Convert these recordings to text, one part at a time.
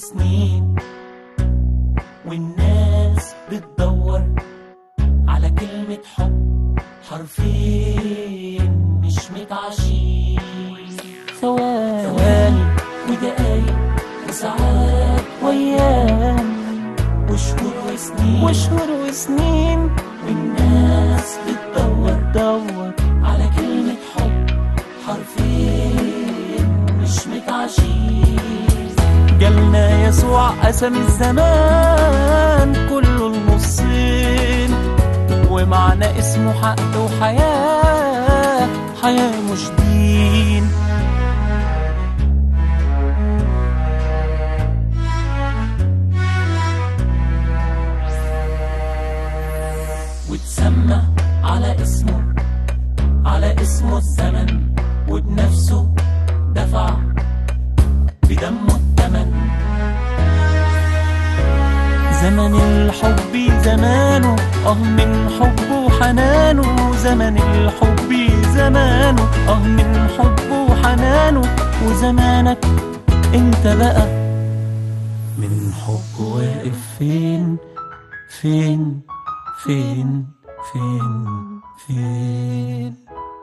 وسنين والناس بتدور على كلمة حب حرفين مش متعشين ثواني ثواني ودقايق وساعات وأيام وشهور وسنين وشهور وسنين والناس بتدور تدور على كلمة حب حرفين مش متعشين جالنا يسوع قسم الزمان كله النصين ومعنى اسمه حق وحياة حياة مش دين وتسمى على اسمه على اسمه الزمن وبنفسه دفع بدمه الثمن زمن الحب زمانه اه من حبه وحنانه زمن الحب زمانه اه من حبه وحنانه وزمانك انت بقى من حب واقف فين فين فين فين فين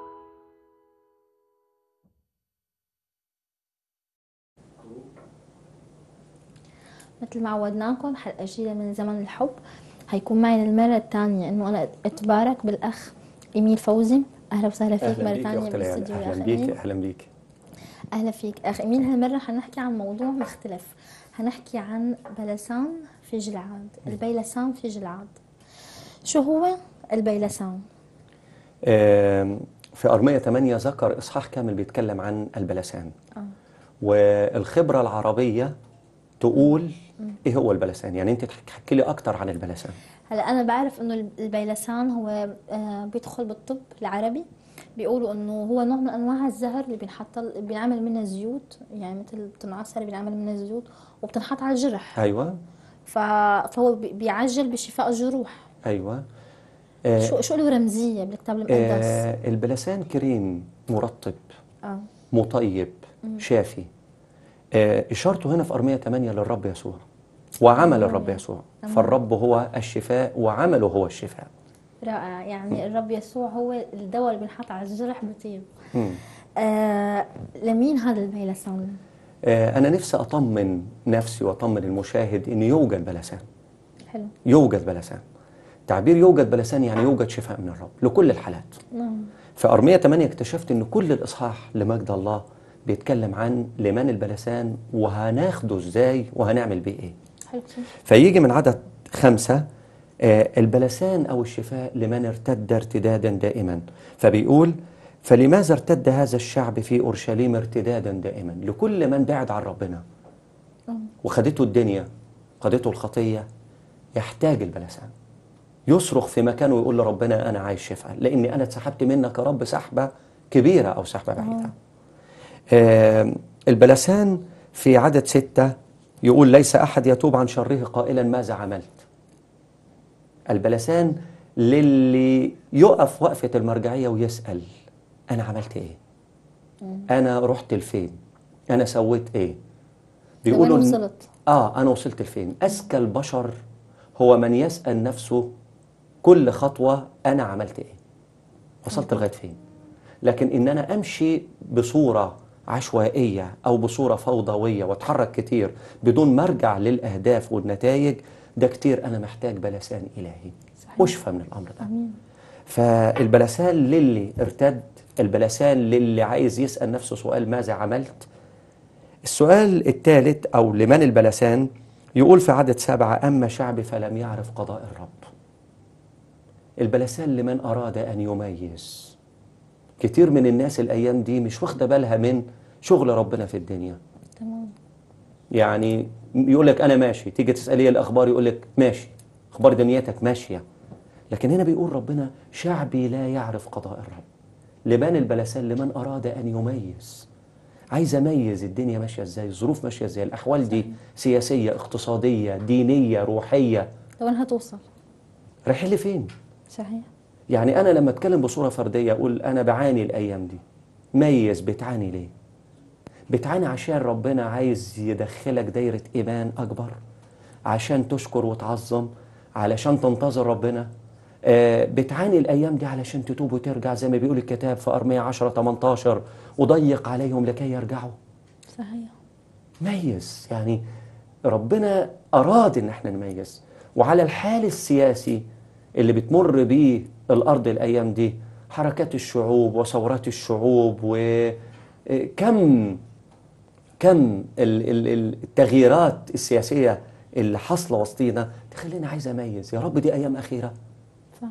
مثل ما عودناكم حلقة جديدة من زمن الحب هيكون معي للمرة الثانية إنه أنا أتبارك بالأخ إيميل فوزي أهلا وسهلا فيك مرة اهلا بيك يا ثانية اخت ليال بالاستديو يا اهلا أخ بيك إيميل اهلا بيك أهلا فيك أخ إيميل هالمرة حنحكي عن موضوع مختلف حنحكي عن بلسان في جلعاد البيلسان في جلعاد شو هو البيلسان؟ آم، في أرمية 8 ذكر إصحاح كامل بيتكلم عن البلسان آه. والخبرة العربية تقول إيه هو البلسان يعني أنت تحكي لي أكتر عن البلسان هلا انا بعرف انه البيلسان هو آه، بيدخل بالطب العربي بيقولوا انه هو نوع من انواع الزهر اللي بينحط بينعمل منه زيوت يعني مثل بتنعصر بينعمل منه زيوت وبتنحط على الجرح أيوة ف... فهو بي- بيعجل بشفاء الجروح أيوة آه، شو شو له رمزيه بالكتاب المقدس آه، البلسان كريم مرطب اه مطيب شافي آه، إشارته هنا في أرمية 8 للرب يسوع وعمل الرب يسوع فالرب هو الشفاء وعمله هو الشفاء رائع يعني الرب يسوع هو الدواء اللي بينحط على الجرح بطيب مم. آه لمين هذا البيلسان؟ آه، أنا نفسي أطمن نفسي وأطمن المشاهد إن يوجد بلسان حلو يوجد بلسان تعبير يوجد بلسان يعني يوجد شفاء من الرب لكل الحالات نعم في أرمية 8 اكتشفت إن كل الإصحاح لمجد الله بيتكلم عن لمن البلسان وهناخده إزاي وهنعمل بيه إيه حلو كتير فيجي من عدد خمسة آه، البلسان أو الشفاء لمن ارتد ارتدادا دائما فبيقول فلماذا ارتد هذا الشعب في أورشليم ارتدادا دائما لكل من بعد عن ربنا وخدته الدنيا خدته الخطية يحتاج البلسان يصرخ في مكانه ويقول لربنا أنا عايز شفاء لأني أنا اتسحبت منك يا رب سحبة كبيرة أو سحبة بعيدة آه، البلسان في عدد ستة يقول ليس أحد يتوب عن شره قائلا ماذا عملت البلسان للي يقف وقفة المرجعية ويسأل أنا عملت إيه أنا رحت لفين أنا سويت إيه لوين إن- وصلت؟ آه أنا وصلت لفين أذكى البشر هو من يسأل نفسه كل خطوة أنا عملت إيه وصلت لغاية فين لكن إن أنا أمشي بصورة عشوائية أو بصورة فوضوية وأتحرك كتير بدون ما أرجع للأهداف والنتائج ده كتير أنا محتاج بلسان إلهي صحيح. أشفى من الأمر ده امين فالبلسان للي ارتد البلسان للي عايز يسأل نفسه سؤال ماذا عملت السؤال الثالث أو لمن البلسان يقول في عدد سبعة أما شعبي فلم يعرف قضاء الرب البلسان لمن أراد أن يميز كتير من الناس الأيام دي مش واخدة بالها من شغل ربنا في الدنيا تمام يعني يقول لك انا ماشي تيجي تساليه الاخبار يقول لك ماشي اخبار دنيتك ماشيه لكن هنا بيقول ربنا شعبي لا يعرف قضاء الرب لمن البلسان لمن اراد ان يميز عايز اميز الدنيا ماشيه ازاي الظروف ماشيه ازاي الاحوال دي سياسيه اقتصاديه دينيه روحيه لوين هتوصل؟ رايحين لفين صحيح يعني انا لما اتكلم بصوره فرديه اقول انا بعاني الايام دي ميز بتعاني ليه بتعاني عشان ربنا عايز يدخلك دايرة إيمان أكبر عشان تشكر وتعظم علشان تنتظر ربنا آه، بتعاني الأيام دي علشان تتوب وترجع زي ما بيقول الكتاب في أرمية 10 18 وضيق عليهم لكي يرجعوا صحيح ميز يعني ربنا أراد إن احنا نميز وعلى الحال السياسي اللي بتمر بيه الأرض الأيام دي حركات الشعوب وثورات الشعوب وكم كم ال- ال- ال- التغييرات السياسية اللي حاصلة وسطينا تخليني عايز أميز يا رب دي أيام أخيرة صح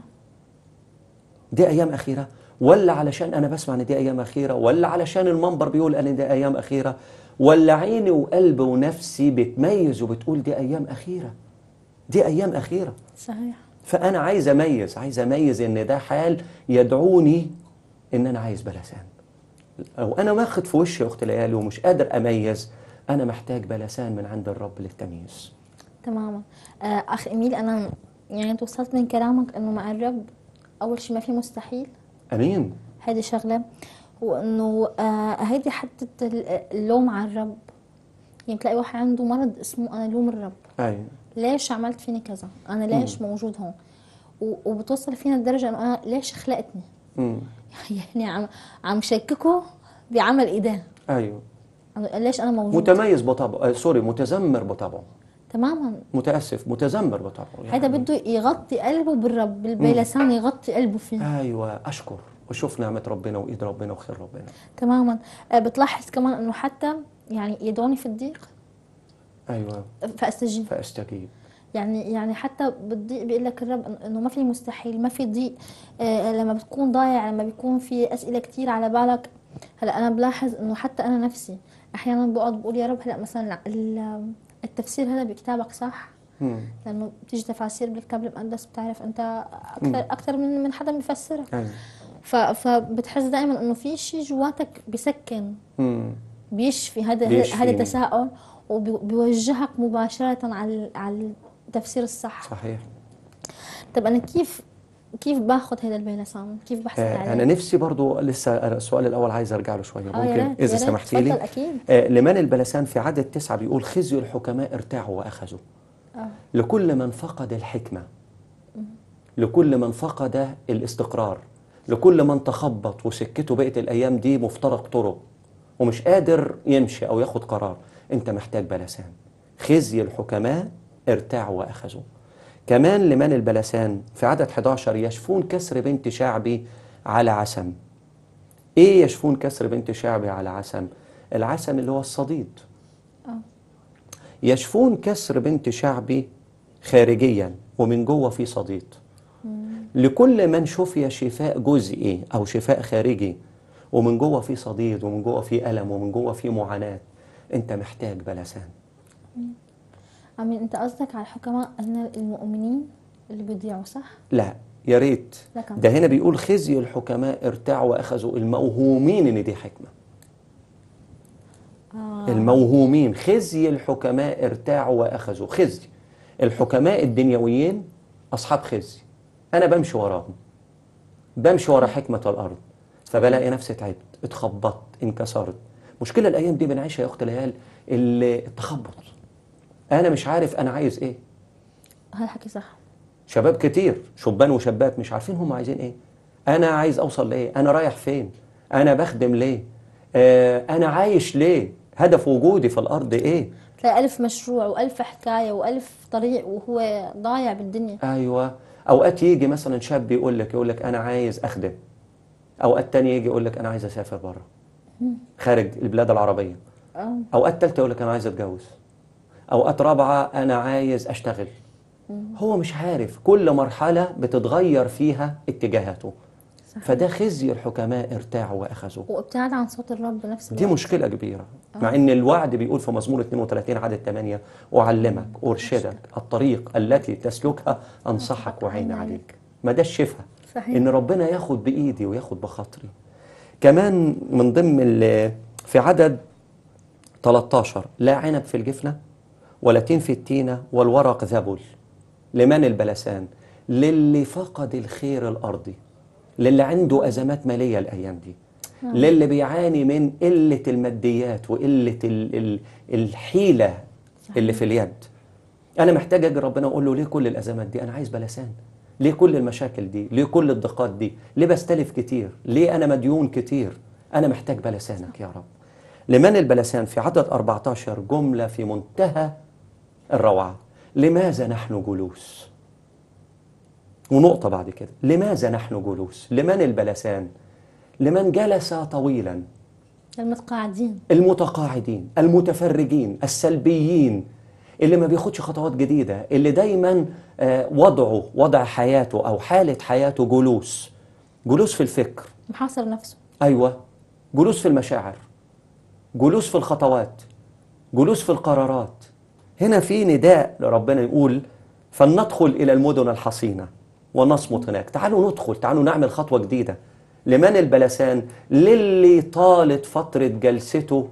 دي أيام أخيرة ولا علشان أنا بسمع إن دي أيام أخيرة ولا علشان المنبر بيقول أن دي أيام أخيرة ولا عيني وقلبي ونفسي بتميز وبتقول دي أيام أخيرة دي أيام أخيرة صحيح فأنا عايز أميز عايز أميز إن ده حال يدعوني إن أنا عايز بلسان لو أنا واخد في وشي يا أخت ليالي ومش قادر أميز أنا محتاج بلسان من عند الرب للتمييز تماما آه اخ اميل انا يعني توصلت من كلامك انه مع الرب اول شيء ما في مستحيل أمين هيدي شغله وانه آه هيدي حتى اللوم على الرب يعني بتلاقي واحد عنده مرض اسمه انا لوم الرب أيوة ليش عملت فيني كذا انا ليش موجود هون و- وبتوصل فينا الدرجه انه انا ليش خلقتني مم. يعني عم عم شككه بعمل ايديه أيوة أنا- ليش انا موجود متميز بطبعه آه سوري متذمر بطبعه تماما متأسف متذمر بطبعه هيدا بده يغطي قلبه بالرب بالبيلسان يغطي قلبه فيه ايوه اشكر وشوف نعمه ربنا وايد ربنا وخير ربنا تماما آه، بتلاحظ كمان انه حتى يعني يدعوني في الضيق ايوه فاستجيب فاستجيب يعني يعني حتى بالضيق بيقول لك الرب إن- انه ما في مستحيل ما في ضيق آه لما بتكون ضايع لما بيكون في اسئله كتير على بالك هلا انا بلاحظ انه حتى انا نفسي احيانا بقعد بقول يا رب هلا مثلا ال- التفسير هذا بكتابك صح مم. لانه بتيجي تفاسير بالكتاب المقدس بتعرف انت اكثر اكثر من من حدا بيفسرها ايوه ف- فبتحس دائما انه في شيء جواتك بسكن مم. بيشفي هذا بيشفي. هذا التساؤل وبيوجهك مباشرة على على التفسير الصح صحيح طب أنا كيف كيف باخذ هذا البيلسان كيف بحصل آه عليه انا نفسي برضو لسه السؤال الاول عايز ارجع له شويه آه، يا ممكن ريت، يا اذا ريت، سمحتي لي تفضل أكيد. آه لمن البلسان في عدد تسعة بيقول خزي الحكماء ارتاعوا واخذوا آه. لكل من فقد الحكمه لكل من فقد الاستقرار لكل من تخبط وسكته بقت الايام دي مفترق طرق ومش قادر يمشي او ياخد قرار انت محتاج بلسان خزي الحكماء ارتاعوا واخذوا كمان لمن البلسان في عدد 11 يشفون كسر بنت شعبي على عسم ايه يشفون كسر بنت شعبي على عسم العسم اللي هو الصديد آه. يشفون كسر بنت شعبي خارجيا ومن جوه في صديد لكل من شفي شفاء جزئي او شفاء خارجي ومن جوه في صديد ومن جوه في الم ومن جوه في معاناه انت محتاج بلسان عمين أنت قصدك على الحكماء أن المؤمنين اللي بيضيعوا صح؟ لا يا ريت لا كمان. ده هنا بيقول خزي الحكماء ارتاعوا واخذوا الموهومين ان دي حكمه آه. الموهومين خزي الحكماء ارتاعوا واخذوا خزي الحكماء الدنيويين اصحاب خزي انا بمشي وراهم بمشي ورا حكمه الارض فبلاقي نفسي تعبت اتخبطت انكسرت مشكله الايام دي بنعيشها يا اخت ليال ال- التخبط انا مش عارف انا عايز ايه هالحكي صح شباب كتير شبان وشابات مش عارفين هم عايزين ايه انا عايز اوصل لايه انا رايح فين انا بخدم ليه آه انا عايش ليه هدف وجودي في الارض ايه تلاقي ألف مشروع وألف حكاية وألف طريق وهو ضايع بالدنيا ايوه اوقات يجي مثلا شاب يقول لك يقول لك انا عايز اخدم اوقات تانية يجي يقول لك انا عايز اسافر بره خارج البلاد العربيه آه. اوقات تالتة يقول لك انا عايز اتجوز اوقات رابعه انا عايز اشتغل هو مش عارف كل مرحله بتتغير فيها اتجاهاته فده خزي الحكماء ارتاعوا واخذوا وابتعاد عن صوت الرب نفس دي مشكلة كبيرة مع ان الوعد بيقول في مزمور 32 عدد 8 اعلمك ارشدك الطريق التي تسلكها انصحك وعين عليك ما ده الشفاء صحيح. ان ربنا ياخد بايدي وياخد بخاطري كمان من ضمن ال- في عدد 13 لا عنب في الجفنة ولا تين في التينة والورق ذبل لمن البلسان للي فقد الخير الأرضي للي عنده أزمات مالية الأيام دي للي بيعاني من قلة الماديات وقلة ال ال الحيلة اللي في اليد أنا محتاج أجي ربنا أقول له ليه كل الأزمات دي أنا عايز بلسان ليه كل المشاكل دي ليه كل الضيقات دي ليه بستلف كتير ليه أنا مديون كتير أنا محتاج بلسانك يا رب لمن البلسان في عدد 14 جملة في منتهى الروعة لماذا نحن جلوس ونقطة بعد كده لماذا نحن جلوس لمن البلسان لمن جلس طويلا المتقاعدين المتقاعدين المتفرجين السلبيين اللي ما بياخدش خطوات جديدة اللي دايما آه، وضعه وضع حياته أو حالة حياته جلوس جلوس في الفكر محاصر نفسه أيوة جلوس في المشاعر جلوس في الخطوات جلوس في القرارات هنا في نداء لربنا يقول فلندخل إلى المدن الحصينة ونصمت هناك تعالوا ندخل تعالوا نعمل خطوة جديدة لمن البلسان للي طالت فترة جلسته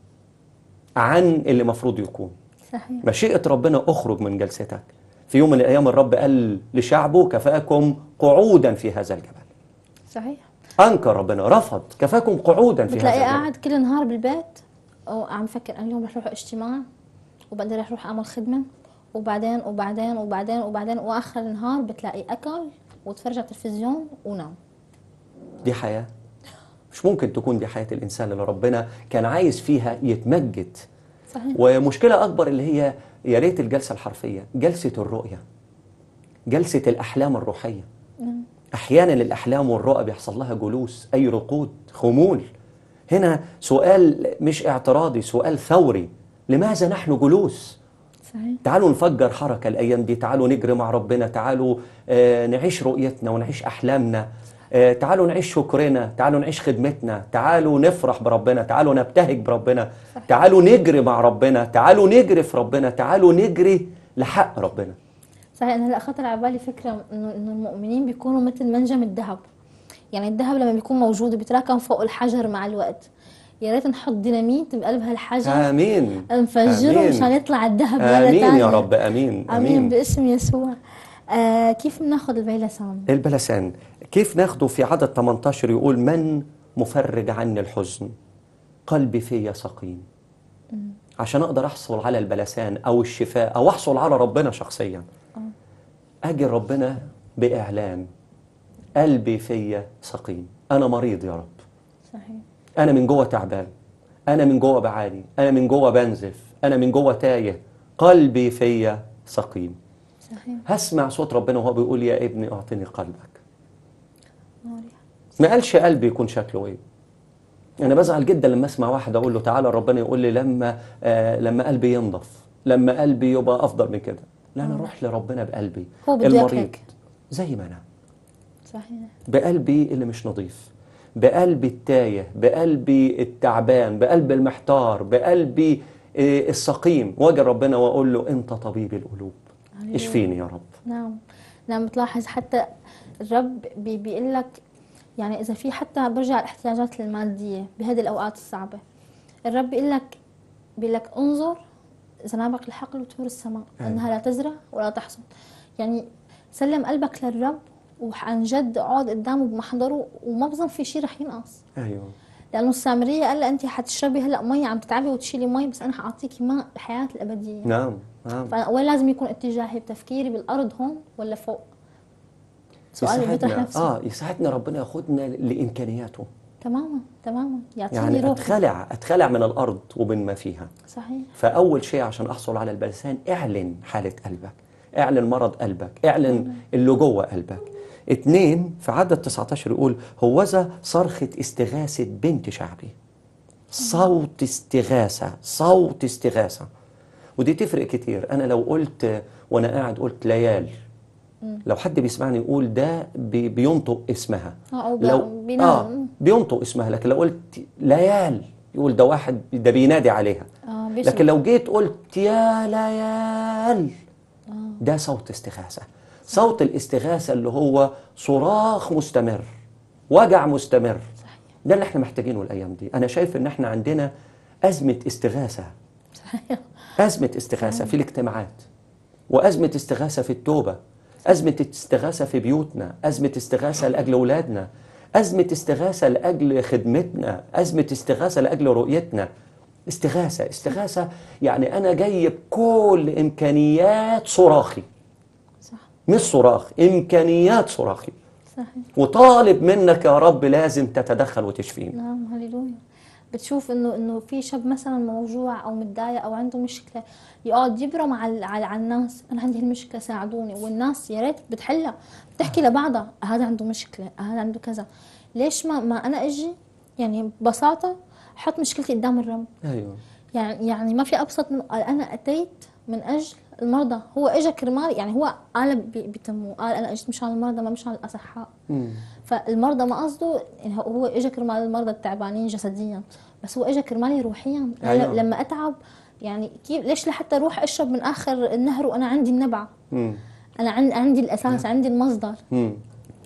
عن اللي مفروض يكون صحيح مشيئة ربنا اخرج من جلستك في يوم من الأيام الرب قال لشعبه كفاكم قعودا في هذا الجبل صحيح أنكر ربنا رفض كفاكم قعودا في هذا بتلاقيه الجبل قاعد كل النهار بالبيت وعم فكر انا اليوم رح اروح اجتماع وبعدين رح اروح اعمل خدمه وبعدين وبعدين وبعدين وبعدين واخر النهار بتلاقي اكل وتفرج على التلفزيون ونام دي حياة مش ممكن تكون دي حياة الإنسان اللي ربنا كان عايز فيها يتمجد صحيح ومشكلة أكبر اللي هي يا ريت الجلسة الحرفية جلسة الرؤية جلسة الأحلام الروحية نعم. أحيانا الأحلام والرؤى بيحصل لها جلوس أي رقود خمول هنا سؤال مش اعتراضي سؤال ثوري لماذا نحن جلوس صحيح تعالوا نفجر حركة الأيام دي تعالوا نجري مع ربنا تعالوا آه، نعيش رؤيتنا ونعيش أحلامنا آه، تعالوا نعيش شكرنا تعالوا نعيش خدمتنا تعالوا نفرح بربنا تعالوا نبتهج بربنا صحيح. تعالوا نجري مع ربنا تعالوا نجري في ربنا تعالوا نجري لحق ربنا صحيح انا هلا خطر على بالي فكره انه انه المؤمنين بيكونوا مثل منجم الذهب يعني الذهب لما بيكون موجود بيتراكم فوق الحجر مع الوقت يا ريت نحط ديناميت بقلب هالحجر آمين نفجره آمين. مشان يطلع الذهب مرة آمين تانية. يا رب آمين امين باسم يسوع آه كيف بناخذ البيلسان البلسان كيف ناخده في عدد 18 يقول من مفرج عني الحزن قلبي فيا سقيم عشان اقدر احصل على البلسان او الشفاء او احصل على ربنا شخصيا اجي ربنا باعلان قلبي فيا سقيم انا مريض يا رب صحيح انا من جوه تعبان انا من جوه بعاني انا من جوه بنزف انا من جوه تايه قلبي فيا سقيم صحيح هسمع صوت ربنا وهو بيقول يا ابني اعطني قلبك نوري. ما قالش قلبي يكون شكله ايه انا بزعل جدا لما اسمع واحد اقول له تعالى ربنا يقول لي لما آه لما قلبي ينضف لما قلبي يبقى افضل من كده لا انا اروح لربنا بقلبي هو بده إياك هيك. زي ما انا صحيح بقلبي اللي مش نظيف بقلبي التايه بقلبي التعبان بقلبي المحتار بقلبي آه، السقيم واجي ربنا واقول له انت طبيب القلوب هللويا. اشفيني يا رب نعم نعم بتلاحظ حتى الرب بي بيقول لك يعني اذا في حتى برجع الاحتياجات الماديه بهذه الاوقات الصعبه الرب بيقول لك بيقول لك انظر زنابق الحقل وطيور السماء أيوة. انها لا تزرع ولا تحصد يعني سلم قلبك للرب وعن جد اقعد قدامه بمحضره وما بظن في شيء رح ينقص ايوه لانه السامريه قال لها انت حتشربي هلا مي عم تتعبي وتشيلي مي بس انا حاعطيكي ماء الحياه الابديه نعم نعم فوين لازم يكون اتجاهي بتفكيري بالارض هون ولا فوق؟ سؤال بيطرح يساعدنا نفسه اه يساعدنا ربنا ياخدنا لامكانياته تماما تماما يعطيني يعني روح اتخلع اتخلع من الارض ومن ما فيها صحيح فاول شيء عشان احصل على البلسان اعلن حاله قلبك اعلن مرض قلبك اعلن اللي جوه قلبك اتنين في عدد 19 يقول هوذا صرخة استغاثة بنت شعبي صوت استغاثة صوت استغاثة ودي تفرق كتير أنا لو قلت وأنا قاعد قلت ليال لو حد بيسمعني يقول ده بي- بينطق اسمها اه او لو بينام آه بينطق اسمها لكن لو قلت ليال يقول ده واحد ده بينادي عليها اه بيشبه. لكن لو جيت قلت يا ليال ده صوت استغاثة صوت الاستغاثة اللي هو صراخ مستمر وجع مستمر صحيح ده اللي احنا محتاجينه الأيام دي أنا شايف إن احنا عندنا أزمة استغاثة صحيح أزمة استغاثة في الاجتماعات وأزمة استغاثة في التوبة أزمة استغاثة في بيوتنا أزمة استغاثة لأجل أولادنا أزمة استغاثة لأجل خدمتنا أزمة استغاثة لأجل رؤيتنا استغاثة استغاثة يعني أنا جاي بكل إمكانيات صراخي صح مش صراخ إمكانيات صراخي صحيح وطالب منك يا رب لازم تتدخل وتشفيني نعم هللويا بتشوف انه انه في شاب مثلا موجوع او متضايق او عنده مشكله يقعد يبرم على على, على الناس انا عندي المشكله ساعدوني والناس يا ريت بتحلها بتحكي لبعضها هذا عنده مشكله هذا عنده كذا ليش ما ما انا اجي يعني ببساطه احط مشكلتي قدام الرب أيوه يعني يعني ما في ابسط من قال انا اتيت من اجل المرضى هو اجى كرمال يعني هو قال بي- بتمه قال انا اجيت مشان المرضى ما مشان الاصحاء مم. فالمرضى ما قصده يعني هو اجى كرمال المرضى التعبانين جسديا بس هو اجى كرمالي روحيا أنا أيوة. لما اتعب يعني كيف ليش لحتى اروح اشرب من اخر النهر وانا عندي النبع مم. انا عن- عندي الاساس عندي المصدر مم.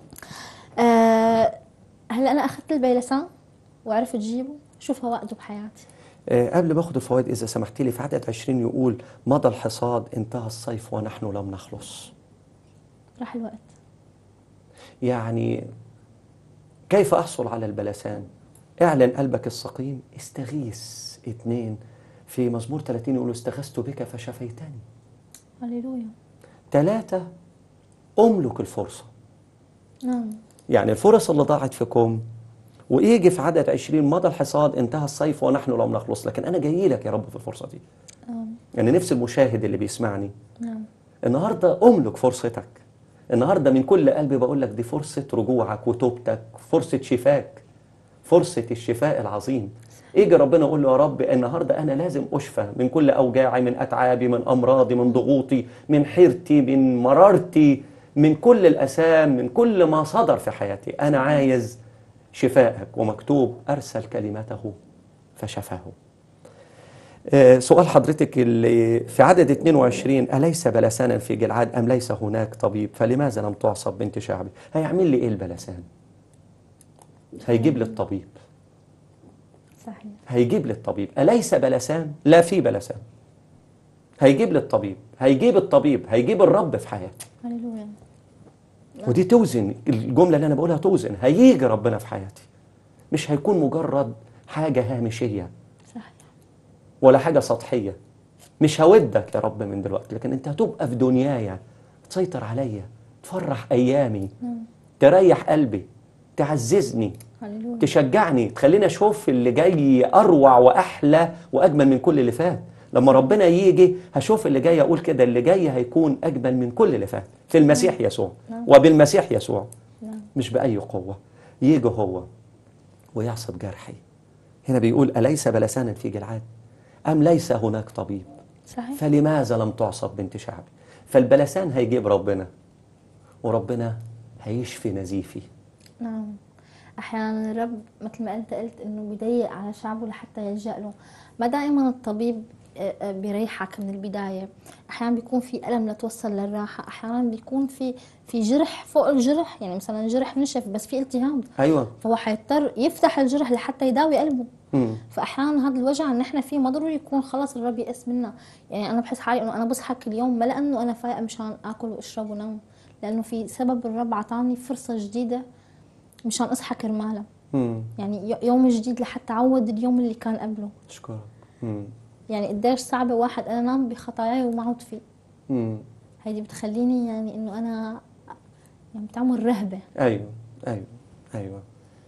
آه هلا انا اخذت البيلسان وعرفت جيبه شو فوائده بحياتي آه، قبل ما اخد الفوائد اذا سمحت لي في عدد 20 يقول مضى الحصاد انتهى الصيف ونحن لم نخلص راح الوقت يعني كيف احصل على البلسان اعلن قلبك السقيم استغيث اتنين في مزمور 30 يقول استغثت بك فشفيتني هللويا ثلاثة املك الفرصة نعم يعني الفرص اللي ضاعت فيكم ويجي في عدد 20 مضى الحصاد انتهى الصيف ونحن لم نخلص لكن انا جاي لك يا رب في الفرصة دي آه. يعني نفس المشاهد اللي بيسمعني نعم النهارده املك فرصتك النهارده من كل قلبي بقول لك دي فرصه رجوعك وتوبتك فرصه شفاك فرصه الشفاء العظيم يجي ربنا يقول له يا رب النهارده انا لازم اشفى من كل اوجاعي من اتعابي من امراضي من ضغوطي من حيرتي من مرارتي من كل الاسام من كل ما صدر في حياتي انا عايز شفائك ومكتوب ارسل كلمته فشفاه آه، سؤال حضرتك اللي في عدد 22 أليس بلسانا في جلعاد أم ليس هناك طبيب فلماذا لم تعصب بنت شعبي هيعمل لي إيه البلسان هيجيب لي الطبيب صحيح هيجيب لي الطبيب أليس بلسان لا في بلسان هيجيب لي الطبيب هيجيب الطبيب هيجيب الرب في حياتي هللويا ودي توزن الجملة اللي أنا بقولها توزن هيجي ربنا في حياتي مش هيكون مجرد حاجة هامشية صحيح ولا حاجة سطحية مش هودك يا رب من دلوقتي لكن انت هتبقى في دنيايا تسيطر عليا تفرح ايامي نعم تريح قلبي تعززني هللويا تشجعني تخليني اشوف اللي جاي اروع واحلى واجمل من كل اللي فات لما ربنا يجي هشوف اللي جاي اقول كده اللي جاي هيكون اجمل من كل اللي فات في المسيح يسوع نعم. وبالمسيح يسوع نعم مش باي قوه يجي هو ويعصب جرحي هنا بيقول اليس بلسانا في جلعاد ام ليس هناك طبيب صحيح فلماذا لم تعصب بنت شعبي فالبلسان هيجيب ربنا وربنا هيشفي نزيفي نعم احيانا الرب مثل ما انت قلت انه بيضيق على شعبه لحتى يلجا له ما دائما الطبيب آه، آه، بيريحك من البدايه احيانا بيكون في الم لتوصل للراحه احيانا بيكون في في جرح فوق الجرح يعني مثلا جرح نشف بس في التهاب ايوه فهو حيضطر يفتح الجرح لحتى يداوي قلبه مم. فاحيانا هذا الوجع اللي نحن فيه ما ضروري يكون خلص الرب يأس منا يعني انا بحس حالي انه انا بصحى كل يوم ما لانه انا فايقه مشان اكل واشرب ونام لانه في سبب الرب عطاني فرصه جديده مشان اصحى كرمالها مم. يعني ي- يوم جديد لحتى اعوض اليوم اللي كان قبله اشكرك مم. يعني قديش صعبه واحد انا نام بخطاياي وما عود فيه مم. هيدي بتخليني يعني انه انا يعني بتعمل رهبه ايوه ايوه ايوه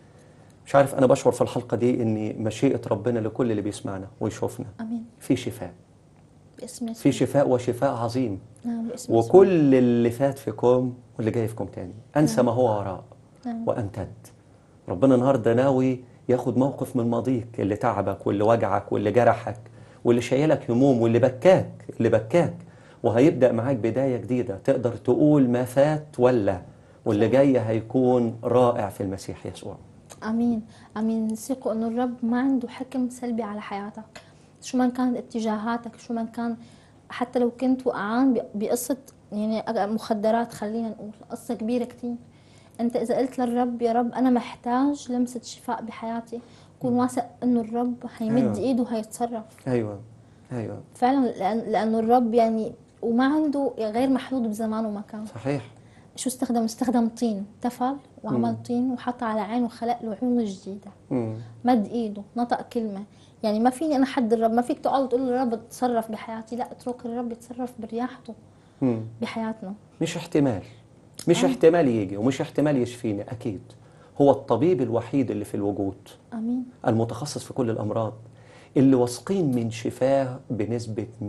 مش عارف انا بشعر في الحلقه دي ان مشيئه ربنا لكل اللي بيسمعنا ويشوفنا امين في شفاء باسم يسوع في شفاء وشفاء عظيم نعم باسم يسوع. وكل اللي فات فيكم واللي جاي فيكم تاني انسى ما هو وراء نعم. وامتد ربنا النهارده ناوي ياخد موقف من ماضيك اللي تعبك واللي وجعك واللي جرحك واللي شايلك هموم واللي بكاك اللي بكاك وهيبدا معاك بدايه جديده تقدر تقول ما فات ولا واللي جاي هيكون رائع في المسيح يسوع امين امين ثقوا انه الرب ما عنده حكم سلبي على حياتك شو ما كانت اتجاهاتك شو ما كان حتى لو كنت وقعان ب- بقصه يعني مخدرات خلينا نقول قصه كبيره كتير انت اذا قلت للرب يا رب انا محتاج لمسه شفاء بحياتي كون واثق انه الرب هيمد أيوة. ايده وهيتصرف ايوه ايوه فعلا لأن لانه الرب يعني وما عنده غير محدود بزمان ومكان صحيح شو استخدم استخدم طين تفل وعمل طين وحط على عين وخلق له عيون جديدة مم. مد ايده نطق كلمة يعني ما فيني انا حد الرب ما فيك تقعد تقول الرب تصرف بحياتي لا اترك الرب يتصرف برياحته مم. بحياتنا مش احتمال مش احتمال يجي ومش احتمال يشفيني أكيد هو الطبيب الوحيد اللي في الوجود امين المتخصص في كل الأمراض اللي واثقين من شفاه بنسبة 100%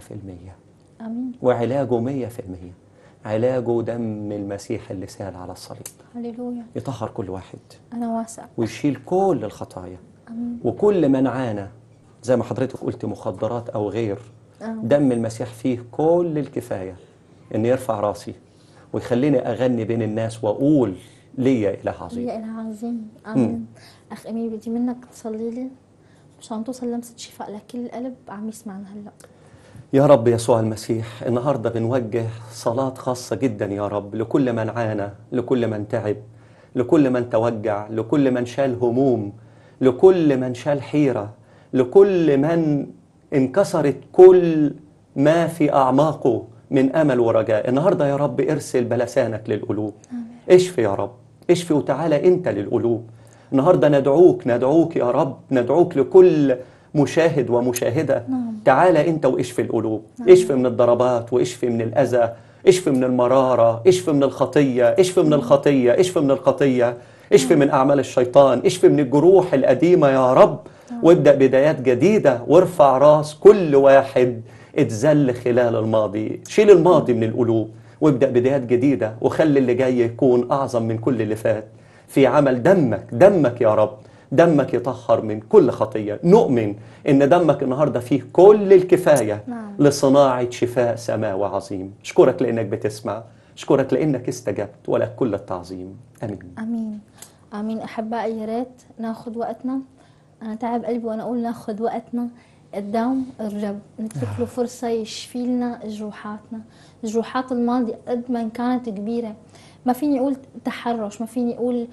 امين وعلاجه 100% علاجه دم المسيح اللي سال على الصليب هللويا يطهر كل واحد انا واثق ويشيل كل الخطايا امين وكل من عانى زي ما حضرتك قلت مخدرات أو غير آه. دم المسيح فيه كل الكفاية إن يرفع راسي ويخليني أغني بين الناس وأقول ليا إله عظيم يا إله عظيم امين اخ امين بدي منك تصلي لي مشان توصل لمسة شفاء لكل قلب عم يسمعنا هلا يا رب يسوع المسيح النهارده بنوجه صلاة خاصة جدا يا رب لكل من عانى لكل من تعب لكل من توجع لكل من شال هموم لكل من شال حيرة لكل من انكسرت كل ما في أعماقه من أمل ورجاء النهارده يا رب ارسل بلسانك للقلوب اشفي يا رب اشفي وتعالى أنت للقلوب النهارده ندعوك ندعوك يا رب ندعوك لكل مشاهد ومشاهدة نعم. تعالى انت واشفي القلوب اشفي من الضربات واشفي من الاذى اشفي من المراره اشفي من الخطيه اشفي من الخطيه اشفي من الخطيه اشفي من اعمال الشيطان اشفي من الجروح القديمه يا رب وابدا بدايات جديده وارفع راس كل واحد اتذل خلال الماضي شيل الماضي من القلوب وابدا بدايات جديده وخلي اللي جاي يكون اعظم من كل اللي فات في عمل دمك دمك يا رب دمك يطهر من كل خطية نؤمن إن دمك النهاردة فيه كل الكفاية نعم. لصناعة شفاء سماوي عظيم أشكرك لأنك بتسمع أشكرك لأنك استجبت ولك كل التعظيم آمين امين امين احبائي يا ريت ناخذ وقتنا انا تعب قلبي وانا اقول ناخذ وقتنا قدام الرب نترك له فرصه يشفي لنا جروحاتنا جروحات الماضي قد ما كانت كبيره ما فيني اقول تحرش ما فيني اقول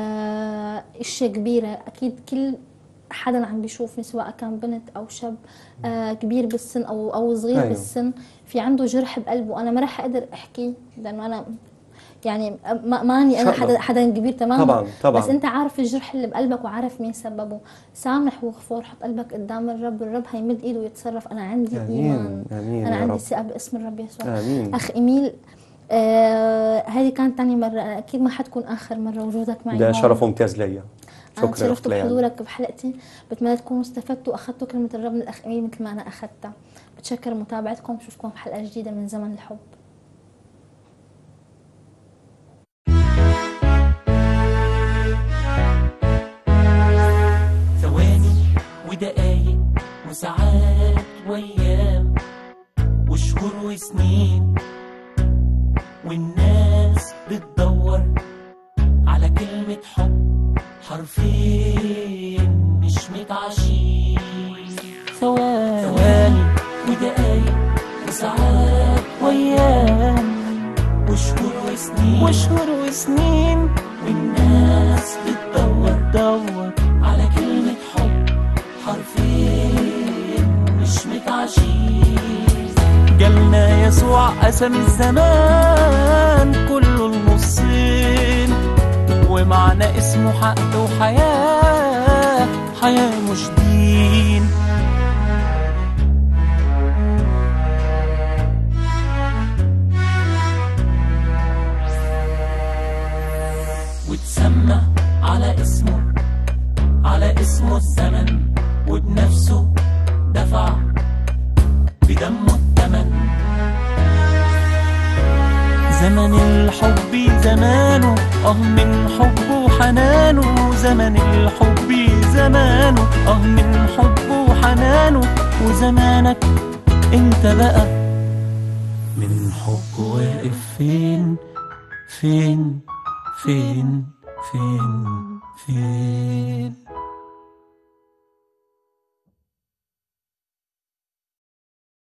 آه اشياء كبيره اكيد كل حدا عم بيشوفني سواء كان بنت او شاب آه كبير بالسن او او صغير أيوة. أيوه. بالسن في عنده جرح بقلبه انا ما راح اقدر احكي لانه انا يعني ما ماني انا إن شاء الله. حدا حدا كبير تماما طبعاً، طبعاً. بس انت عارف الجرح اللي بقلبك وعارف مين سببه سامح وغفور حط قلبك قدام الرب الرب هيمد ايده ويتصرف انا عندي آمين، ايمان آمين انا يا عندي رب. ثقه باسم الرب يسوع آمين. اخ ايميل آه هذه كانت تاني مرة أنا أكيد ما حتكون آخر مرة وجودك معي ده هون. شرف ممتاز ليا أنا شكرا تشرفت أخت ليان. بحضورك بحلقتي بتمنى تكونوا استفدتوا وأخذتوا كلمة الرب من الأخ إيميل مثل ما أنا أخذتها بتشكر متابعتكم بشوفكم بحلقة جديدة من زمن الحب ثواني ودقايق وساعات وايام وشهور وسنين والناس بتدور على كلمة حب حرفين مش متعشين ثواني ثواني ودقايق وساعات وايام وشهور وسنين وشهور وسنين والناس بتدور دور على كلمة حب حرفين مش متعشين جالنا يسوع قسم الزمان كله النصين ومعنى اسمه حق وحياة حياة مش دين وتسمى على اسمه على اسمه الزمن وبنفسه دفع بدمه الثمن زمن الحب زمانه اه من حبه وحنانه زمن الحب زمانه اه من حبه وحنانه وزمانك انت بقى من حبه واقف فين فين فين فين فين